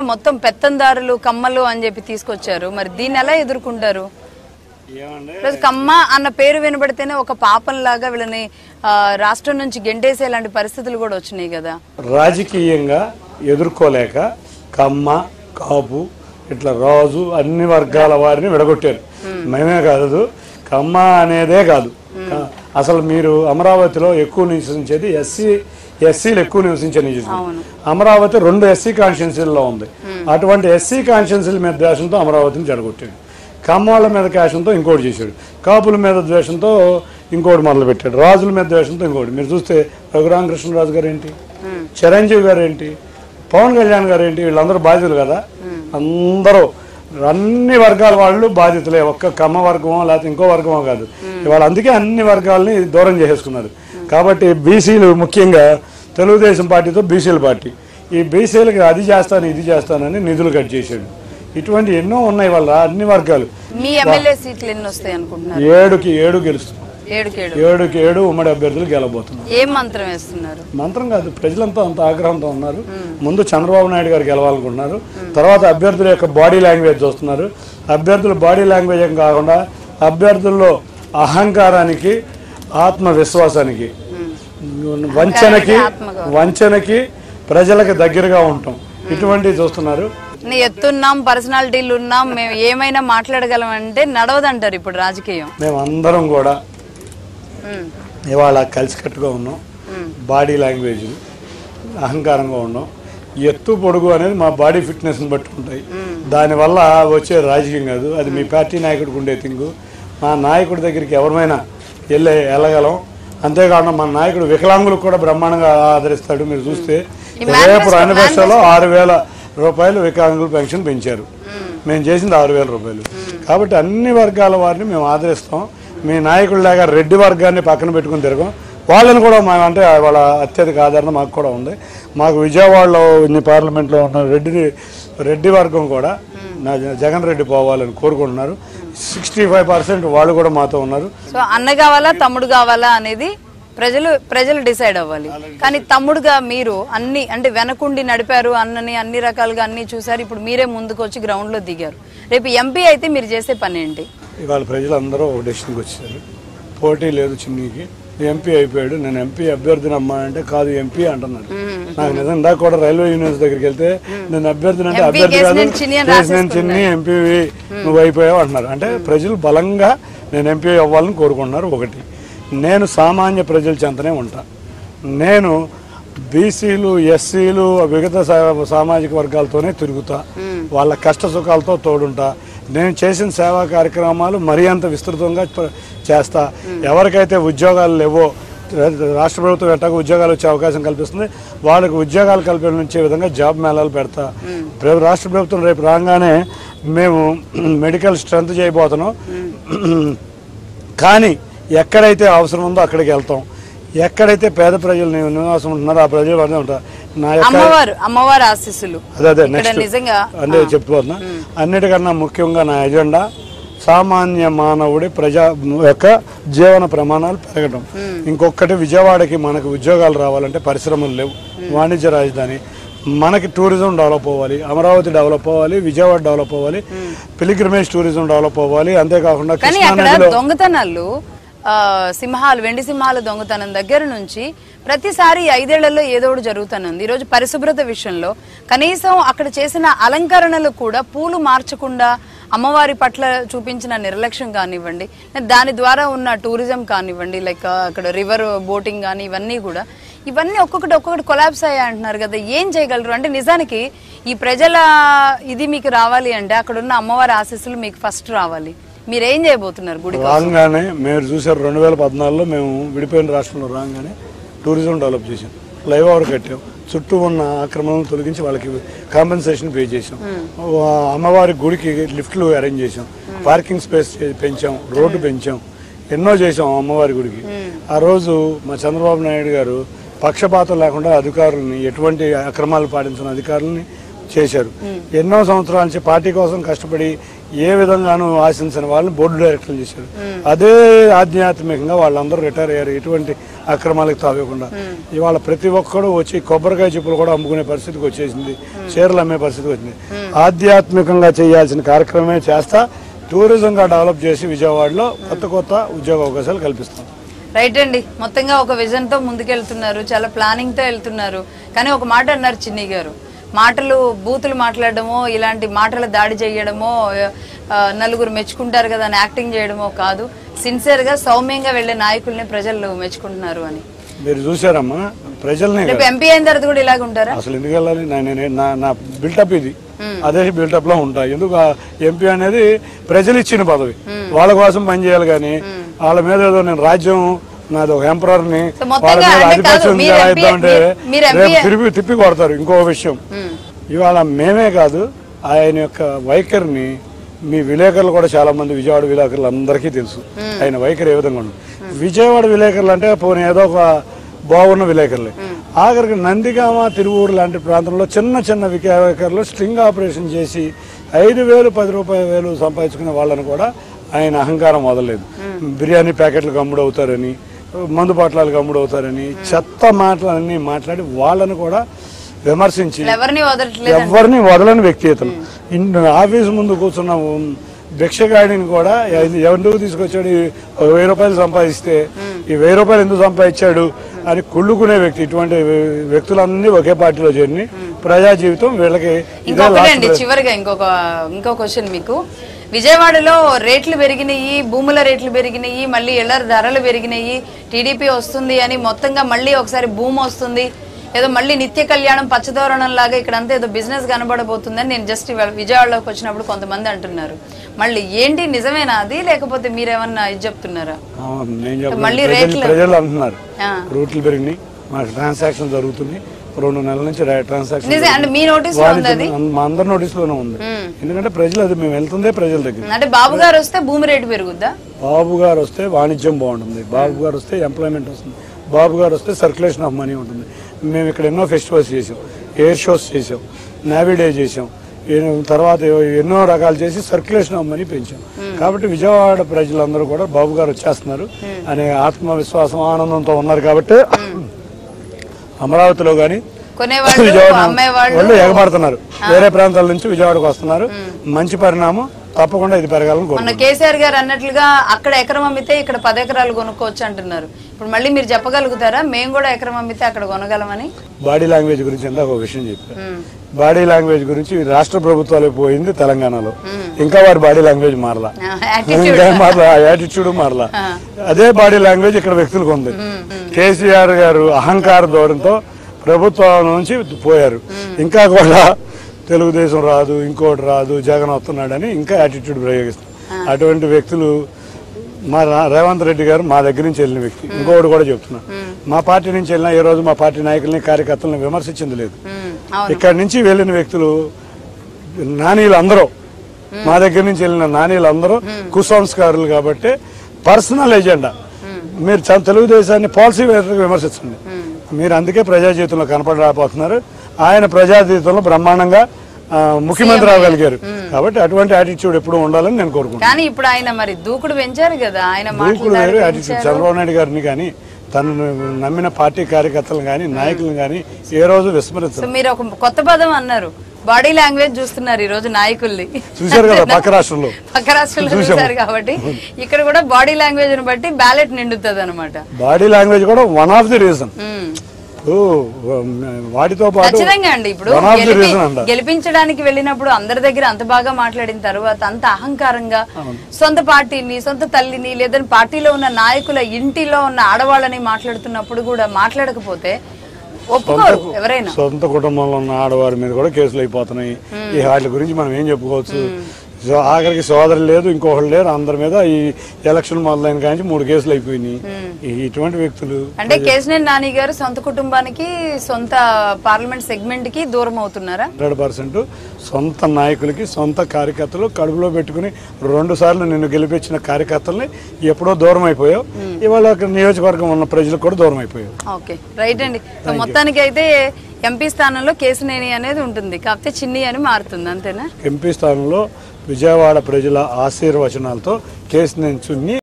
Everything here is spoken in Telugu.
మొత్తం పెత్తందారులు కమ్మలు అని చెప్పి తీసుకొచ్చారు మరి దీన్ని ఎలా ఎదుర్కొంటారు ఏమండి ఈరోజు కమ్మ అన్న పేరు వినబడితేనే ఒక పాపంలాగా వీళ్ళని ఆ, రాష్ట్రం నుంచి గెంటేసే లాంటి పరిస్థితులు కూడా వచ్చినాయి కదా రాజకీయంగా ఎదుర్కోలేక కమ్మ కాపు ఇట్లా రాజు అన్ని వర్గాల వారిని విడగొట్టారు మేమే కాదు కమ్మ అనేదే కాదు క- అసలు మీరు అమరావతిలో ఎక్కువ నివసించేది ఎస్సీ ఎస్సీలు ఎక్కువ నివసించే నియోజకవర్గం అమరావతి రెండు ఎస్సీ కాన్స్టిట్యున్సీల్లో ఉంది అటువంటి ఎస్సీ కాన్స్టిట్యున్సీల మీద ద్వేషంతో అమరావతిని జడగొట్టాడు కమ్మవాళ్ళ మీద ద్వేషంతో ఇంకోటి చేశాడు కాపుల మీద ద్వేషంతో ఇంకోటి మొదలు పెట్టాడు రాజుల మీద ద్వేషంతో ఇంకోటి మీరు చూస్తే రఘురామకృష్ణరాజు గారు ఏంటి చిరంజీవి గారు ఏంటి పవన్ కళ్యాణ్ గారు ఏంటి వీళ్ళందరూ బాధితులు కదా అందరూ అన్ని వర్గాల వాళ్ళు బాధితులే ఒక్క కమ్మ వర్గమో లేకపోతే ఇంకో వర్గమో కాదు ఇవాళ అందుకే అన్ని వర్గాలని దూరం చేసేసుకున్నారు కాబట్టి బీసీలు ముఖ్యంగా తెలుగుదేశం పార్టీతో బీసీల పార్టీ ఈ బీసీలకి అది చేస్తాను ఇది చేస్తానని నిధులు కట్ చేశాడు ఇటువంటి ఎన్నో ఉన్నాయి వాళ్ళ అన్ని వర్గాలు మీ ఎమ్మెల్యే సీట్లు ఎన్ని వస్తాయి అనుకుంటున్నారు ఏడుకి ఏడు గెలుస్తున్నాం ఏడుకేడు ఏడుకి ఏడు ఉమ్మడి అభ్యర్థులు గెలబోతున్నాం ఏం మంత్రం వేస్తున్నారు మంత్రం కాదు ప్రజలంతా అంత ఆగ్రహంతో ఉన్నారు ముందు చంద్రబాబు నాయుడు గారు గెలవాలనుకుంటున్నారు తర్వాత అభ్యర్థుల యొక్క బాడీ లాంగ్వేజ్ చూస్తున్నారు అభ్యర్థుల బాడీ లాంగ్వేజ్ ఏం కాకుండా అభ్యర్థుల్లో అహంకారానికి ఆత్మవిశ్వాసానికి వంచనకి వంచనకి ప్రజలకు దగ్గరగా ఉంటాం ఇటువంటివి చూస్తున్నారు నీ ఎత్తున్నాం పర్సనాలిటీలు ఉన్నాం మేము ఏమైనా మాట్లాడగలం అంటే నడవదంటారు ఇప్పుడు రాజకీయం మేము అందరం కూడా ఉమ్, ఇవాళ కలిసికట్టుగా ఉన్నాం బాడీ లాంగ్వేజ్ అహంకారంగా ఉన్నాం ఎత్తు పొడుగు అనేది మా బాడీ ఫిట్నెస్ని బట్టి ఉంటాయి దానివల్ల వచ్చే రాజకీయం కాదు అది మీ పార్టీ నాయకుడికి ఉండే తింగు మా నాయకుడి దగ్గరికి ఎవరిమైనా వెళ్ళే వెళ్ళగలం అంతేకాకుండా మన నాయకుడు వికలాంగులకు కూడా బ్రహ్మాండంగా ఆదరిస్తాడు మీరు చూస్తే రేపు మేనిఫెస్టోలో ఆరు వేల రూపాయలు వికలాంగుల పెన్షన్ పెంచారు మేము చేసింది ఆరు వేల రూపాయలు కాబట్టి అన్ని వర్గాల వారిని మేము ఆదరిస్తాం మీ నాయకుడిలాగా రెడ్డి వర్గాన్ని పక్కన పెట్టుకుని తిరగం వాళ్ళని కూడా మా అంటే వాళ్ళ అత్యధిక ఆదరణ మాకు కూడా ఉంది మాకు విజయవాడలో ఇన్ని పార్లమెంట్లో ఉన్న రెడ్డి రెడ్డి వర్గం కూడా నా జగన్ రెడ్డి పోవాలని కోరుకుంటున్నారు సిక్స్టీ ఫైవ్ పర్సెంట్ వాళ్ళు కూడా మాతో ఉన్నారు సో అన్న కావాలా తమ్ముడు కావాలా అనేది ప్రజలు ప్రజలు డిసైడ్ అవ్వాలి కానీ తమ్ముడుగా మీరు అన్ని అంటే వెనకుండి నడిపారు అన్నని అన్ని రకాలుగా అన్ని చూసారు ఇప్పుడు మీరే ముందుకు వచ్చి గ్రౌండ్ లో దిగారు రేపు ఎంపీ అయితే మీరు చేసే పని ఏంటి ఇవాళ ప్రజలందరూ ఒక డెసిషన్కి వచ్చారు పోటీ లేదు చిన్నికి ఎంపీ అయిపోయాడు నేను ఎంపీ అభ్యర్థిని అమ్మా అంటే కాదు ఎంపీ అంటున్నాడు నాకు నిజం ఇందాక కూడా రైల్వే యూనివర్సిటీ దగ్గరికి వెళ్తే నేను అభ్యర్థిని అంటే MP అభ్యర్థి కాదు కేసినేని చిన్ని అని కేసినేని చిన్ని ఎంపీ నువ్వు అయిపోయావు అంటున్నారు అంటే ప్రజలు బలంగా నేను ఎంపీ అవ్వాలని కోరుకుంటున్నారు ఒకటి నేను సామాన్య ప్రజల చెంతనే ఉంటా నేను బీసీలు ఎస్సీలు మిగతా సా- సామాజిక వర్గాలతోనే తిరుగుతా వాళ్ళ కష్ట సుఖాలతో తోడుంటా నేను చేసిన సేవా కార్యక్రమాలు మరీ అంత విస్తృతంగా ప్ర- చేస్తా ఎవరికైతే ఉద్యోగాలు లేవో రా- రాష్ట్ర ప్రభుత్వం ఎట్టాగో ఉద్యోగాలు వచ్చే అవకాశం కల్పిస్తుంది వాళ్ళకి ఉద్యోగాలు కల్పించే విధంగా జాబ్ మేళాలు పెడతా ప్ర- రాష్ట్ర ప్రభుత్వం రేపు రాగానే మేము మెడికల్ స్ట్రెంత్ చేయబోతున్నాం కానీ ఎక్కడైతే అవసరం ఉందో అక్కడికి వెళ్తాం ఎక్కడైతే పేద ప్రజలు ని- నివాసం ఉంటున్నారో ఆ ప్రజలు వద్ద ఉంటారు నా యొక్క అమ్మవారు అమ్మవారి ఆశీస్సులు అదే అదే ఇక్కడ నెక్స్ట్ నిజంగా అదే చెప్తున్నా అన్నిటికన్నా ముఖ్యంగా నా ఎజెండా సామాన్య మానవుడి ప్రజా యొక్క జీవన ప్రమాణాలు పెరగడం ఇంకొకటి విజయవాడకి మనకు ఉద్యోగాలు రావాలంటే పరిశ్రమలు లేవు వాణిజ్య రాజధాని మనకి టూరిజం డెవలప్ అవ్వాలి అమరావతి డెవలప్ అవ్వాలి విజయవాడ డెవలప్ అవ్వాలి పిలిగ్రిమేజ్ టూరిజం డెవలప్ అవ్వాలి అంతేకాకుండా కానీ అక్కడ కృష్ణానదిలో దొంగతనాలు ఆ, సింహాలు వెండి సింహాల దొంగతనం దగ్గర నుంచి ప్రతిసారి ఈ ఐదేళ్లలో ఏదో ఒకటి జరుగుతూనే ఉంది ఈరోజు పరిశుభ్రత విషయంలో కనీసం అక్కడ చేసిన అలంకరణలు కూడా పూలు మార్చకుండా అమ్మవారి పట్ల చూపించిన నిర్లక్ష్యం కానివ్వండి దాని ద్వారా ఉన్న టూరిజం కానివ్వండి లైక్ అక్కడ రివర్ బోటింగ్ కానీ ఇవన్నీ కూడా ఇవన్నీ ఒక్కొక్కటి ఒక్కొక్కటి కొలాబ్స్ అయ్యాయి అంటున్నారు కదా ఏం చేయగలరు అంటే నిజానికి ఈ ప్రజల ఇది మీకు రావాలి అంటే అక్కడ ఉన్న అమ్మవారి ఆశీస్సులు మీకు ఫస్ట్ రావాలి మీరు ఏం చేయబోతున్నారు గుడి రాగానే మీరు చూసారు రెండు వేల పద్నాలుగులో మేము విడిపోయిన రాష్ట్రంలో రాగానే టూరిజం డెవలప్ చేసాం లైవ్ అవర్ కట్టాం చుట్టూ ఉన్న ఆక్రమణలను తొలగించి వాళ్ళకి కాంపెన్సేషన్ పే చేసాం ఆ అమ్మవారి గుడికి లిఫ్ట్లు అరేంజ్ చేసాం పార్కింగ్ స్పేస్ పెంచాం రోడ్డు పెంచాం ఎన్నో చేసాం అమ్మవారి గుడికి ఆ రోజు మా చంద్రబాబు నాయుడు గారు పక్షపాతం లేకుండా అధికారులని ఎటువంటి అక్రమాలు పాటించిన అధికారులని చేశారు ఎన్నో సంవత్సరాల నుంచి పార్టీ కోసం కష్టపడి ఏ విధంగానూ ఆశించిన వాళ్ళని బోర్డు డైరెక్టర్లు చేశారు అదే ఆధ్యాత్మికంగా వాళ్ళందరూ రిటైర్ అయ్యారు ఎటువంటి అక్రమాలకు తావేయకుండా ఇవాళ ప్రతి ఒక్కడు వచ్చి కొబ్బరికాయ చెప్పులు కూడా అమ్ముకునే పరిస్థితికి వచ్చేసింది చీరలు అమ్మే పరిస్థితికి వచ్చింది ఆధ్యాత్మికంగా చేయాల్సిన కార్యక్రమమే చేస్తా టూరిజంగా డెవలప్ చేసి విజయవాడలో కొత్త కొత్త ఉద్యోగ అవకాశాలు కల్పిస్తాం రైట్ అండి మొత్తంగా ఒక విజన్ తో ముందుకెళ్తున్నారు చాలా ప్లానింగ్ తో వెళ్తున్నారు కానీ ఒక మాట అన్నారు చిన్ని గారు మాటలు బూతులు మాట్లాడడమో ఇలాంటి మాటల దాడి చేయడమో ఆ, నలుగురు మెచ్చుకుంటారు కదా అని యాక్టింగ్ చేయడమో కాదు సిన్సియర్ గా సౌమ్యంగా వెళ్లే నాయకుల్ని ప్రజలు మెచ్చుకుంటున్నారు అని మీరు చూసారమ్మా ప్రజల్ని రేపు ఎంపీ అయిన తర్వాత కూడా ఇలాగ ఉంటారా అసలు ఎందుకు వెళ్ళాలి నా- నేను నా నా బిల్టప్ ఇది అదే బిల్టప్ లో ఉంటా ఎందుకు ఎంపీ అనేది ప్రజలు ఇచ్చిన పదవి వాళ్ళ కోసం పనిచేయాలి కానీ వాళ్ళ మీద ఏదో నేను రాజ్యం నాది ఒక ఎంపరర్ ని సో మొత్తంగా వాళ్ళ మీద అంటే కాదు, ఆధిపత్యం మీరు చెలాయిద్దాం MP అంటే మీరు- మీరు రేపు MP తిరిగి తిప్పి కొడతారు ఇంకో విషయం ఇవాళ మేమే కాదు ఆయన యొక్క వైఖరిని మీ విలేకరులు కూడా చాలా మంది విజయవాడ విలేకరులు అందరికీ తెలుసు ఆయన వైఖరి ఏ విధంగా ఉంది విజయవాడ విలేకరులు అంటే పోనీ ఏదో ఒక బాగున్న విలేకరులే ఆఖరికి నందిగామ తిరువూరు లాంటి ప్రాంతంలో చిన్న చిన్న విలేకరులు స్ట్రింగ్ ఆపరేషన్ చేసి ఐదు వేలు పది రూపాయల వేలు సంపాదించుకునే వాళ్ళని కూడా ఆయన అహంకారం వదలలేదు బిర్యానీ ప్యాకెట్లకు అమ్ముడు అవుతారని మందు బాటలకు అమ్ముడు అవుతారని చెత్త మాటలన్నీ మాట్లాడి వాళ్ళని కూడా విమర్శించి ఎవరిని వదలట్లేదు ఎవరిని వదలని వ్యక్తి ఇతను ఇన్- ఆఫీస్ ముందు కూర్చున్న ఉమ్, భిక్షగాడిని కూడా ఎ- ఎందుకు తీసుకొచ్చాడు ఈ ఒక వెయ్యి రూపాయలు సంపాదిస్తే ఈ వెయ్యి రూపాయలు ఎందుకు సంపాదించాడు అని కుళ్ళుకునే వ్యక్తి ఇటువంటి వ్యక్తులన్నీ ఒకే పార్టీలో చేరి ప్రజా జీవితం వీళ్ళకి ఇదే ఇంకొకటి లాస్ట్ అండి చివరిగా ఇంకొక ఇంకో క్వశ్చన్ మీకు విజయవాడలో రేట్లు పెరిగినాయి భూముల రేట్లు పెరిగినాయి మళ్ళీ ఇళ్ల ధరలు పెరిగినాయి టీడీపీ వస్తుంది అని మొత్తంగా మళ్ళీ ఒకసారి భూమి వస్తుంది ఏదో మళ్ళీ నిత్య కళ్యాణం పచ్చదోరణం లాగా ఇక్కడంతా ఏదో బిజినెస్ కనబడబోతుందని నేను జస్ట్ ఇవాళ విజయవాడలోకి వచ్చినప్పుడు కొంతమంది అంటున్నారు మళ్ళీ ఏంటి నిజమేనా అది లేకపోతే మీరేమన్నా ఇది చెప్తున్నారా అవును, నేను చెప్పను. మళ్ళీ ప్రజలు- రేట్లు- ప్రజలు అంటున్నారు ఆ. రూట్లు పెరిగినాయి మాకు ట్రాన్సాక్షన్ జరుగుతుంది రెండు నెలల నుంచి ట్రాన్సాక్షన్ నిజం అంటే మీ నోటీస్ లో ఉంది అది మా అందరి నోటీసులోనే ఉంది ఎందుకంటే ప్రజలు అది మేము వెళ్తుందే ప్రజల దగ్గర అంటే బాబు గారు వస్తే భూమి రేటు పెరుగుద్దా బాబు గారు వస్తే వాణిజ్యం బాగుంటుంది బాబు గారు వస్తే ఎంప్లాయ్మెంట్ వస్తుంది బాబు గారు వస్తే సర్క్యులేషన్ ఆఫ్ మనీ ఉంటుంది మేము ఇక్కడ ఎన్నో ఫెస్టివల్స్ చేసాం ఎయిర్ షోస్ చేసాం నావీ డే చేసాం ఏ- తర్వాత ఎన్నో రకాలు చేసి సర్క్యులేషన్ ఆఫ్ మనీ పెంచాం కాబట్టి విజయవాడ ప్రజలందరూ కూడా బాబు గారు వచ్చేస్తున్నారు అనే ఆత్మవిశ్వాసం ఆనందంతో ఉన్నారు కాబట్టి అమరావతిలో కానీ కొనేవాళ్ళు విజయవాడ అమ్మేవాళ్ళు వాళ్ళు ఎగబడుతున్నారు వేరే ప్రాంతాల నుంచి విజయవాడకు వస్తున్నారు మంచి పరిణామం తప్పకుండా ఇది పెరగాలని మొన్న కోరుకుంటున్నాను కేసీఆర్ గారు అన్నట్లుగా అక్కడ ఎకరం అమ్మితే ఇక్కడ పది ఎకరాలు కొనుక్కోవచ్చు అంటున్నారు ఇప్పుడు మళ్ళీ మీరు చెప్పగలుగుతారా మేము కూడా ఎకరం అమ్మితే అక్కడ కొనగలమని బాడీ లాంగ్వేజ్ గురించి ఇందాక ఒక విషయం చెప్పారు బాడీ లాంగ్వేజ్ గురించి రాష్ట్ర ప్రభుత్వాలు పోయింది తెలంగాణలో ఇంకా వారి బాడీ లాంగ్వేజ్ మారలా యాటిట్యూడ్ ఇంకా మారలా యాటిట్యూడ్ మారలా అదే బాడీ లాంగ్వేజ్ ఇక్కడ వ్యక్తులకు ఉంది కేసీఆర్ గారు అహంకార ధోరణితో ప్రభుత్వం నుంచి పోయారు ఇంకా కూడా తెలుగుదేశం రాదు ఇంకోటి రాదు జగన్ వస్తున్నాడని ఇంకా యాటిట్యూడ్ ప్రయోగిస్తారు అటువంటి వ్యక్తులు మా రా- రేవంత్ రెడ్డి గారు మా దగ్గర నుంచి వెళ్ళిన వ్యక్తి ఇంకోటి కూడా చెప్తున్నా మా పార్టీ నుంచి వెళ్ళిన ఏ రోజు మా పార్టీ నాయకుల్ని కార్యకర్తలను విమర్శించింది లేదు అవును ఇక్కడి నుంచి వెళ్ళిన వ్యక్తులు నానీలు అందరూ మా దగ్గర నుంచి వెళ్ళిన నానీలు అందరూ కుసంస్కారులు కాబట్టి పర్సనల్ ఎజెండా మీరు చ- తెలుగుదేశాన్ని పాలసీ విమర్శించండి మీరు అందుకే ప్రజా జీవితంలో కనపడలేకపోతున్నారు ఆయన ప్రజా జీవితంలో బ్రహ్మాండంగా ఆ, ముఖ్యమంత్రి అవ్వగలిగారు కాబట్టి అటువంటి యాటిట్యూడ్ ఎప్పుడు ఉండాలని నేను కోరుకుంటున్నాను కానీ ఇప్పుడు ఆయన మరి దూకుడు పెంచారు కదా ఆయన దూకుడు మాట్లాడారు వేరు యాటిట్యూడ్ చంద్రబాబు నాయుడు గారిని కానీ తనను నమ్మిన పార్టీ కార్యకర్తలను కానీ నాయకులను కానీ ఏ రోజు విస్మరించరు సో మీరు ఒక కొత్త పదం అన్నారు బాడీ లాంగ్వేజ్ చూస్తున్నారు ఈ రోజు నాయకుల్ని చూశారు కదా పక్క రాష్ట్రంలో పక్క రాష్ట్రంలో చూసారు కాబట్టి ఇక్కడ కూడా బాడీ లాంగ్వేజ్ ని బట్టి బ్యాలెట్ నిండుతుంది అనమాట బాడీ లాంగ్వేజ్ కూడా వన్ ఆఫ్ ది రీజన్ వాటితో పాటు ఖచ్చితంగా అండి ఇప్పుడు వన్ ఆఫ్ ది గెలిపి- రీజన్ అంట గెలిపించడానికి వెళ్ళినప్పుడు అందరి దగ్గర అంత బాగా మాట్లాడిన తర్వాత అంత అహంకారంగా సొంత పార్టీని సొంత తల్లిని లేదని పార్టీలో ఉన్న నాయకుల ఇంటిలో ఉన్న ఆడవాళ్ళని మాట్లాడుతున్నప్పుడు కూడా మాట్లాడకపోతే ఒప్పుకోరు ఎవరైనా సొంత కుటుంబంలో ఉన్న ఆడవారి మీద కూడా కేసులు అయిపోతున్నాయి ఈ వాటి గురించి మనం ఏం చెప్పుకోవచ్చు సో ఆఖరికి సోదరు లేదు ఇంకొకరు లేరు అందరి మీద ఈ ఎలక్షన్ మొదలైన కానీ మూడు కేసులు అయిపోయినాయి ఈ- ఇటువంటి వ్యక్తులు అంటే కేసినేని నాని గారు సొంత కుటుంబానికి సొంత పార్లమెంట్ సెగ్మెంట్ కి దూరం అవుతున్నారా హండ్రెడ్ పర్సెంట్ సొంత నాయకులకి సొంత కార్యకర్తలు కడుపులో పెట్టుకుని రెండు సార్లు నిన్ను గెలిపించిన కార్యకర్తల్ని ఎప్పుడో దూరం అయిపోయావు ఇవాళ ఒక నియోజకవర్గం ఉన్న ప్రజలకు కూడా దూరం అయిపోయావు ఓకే రైట్ అండి సో మొత్తానికి అయితే ఎంపీ స్థానంలో కేసినేని అనేది ఉంటుంది కాకపోతే చిన్ని అని మారుతుంది అంతేనా ఎంపీ స్థానంలో విజయవాడ ప్రజల ఆశీర్వచనాలతో కేసు నేను చున్ని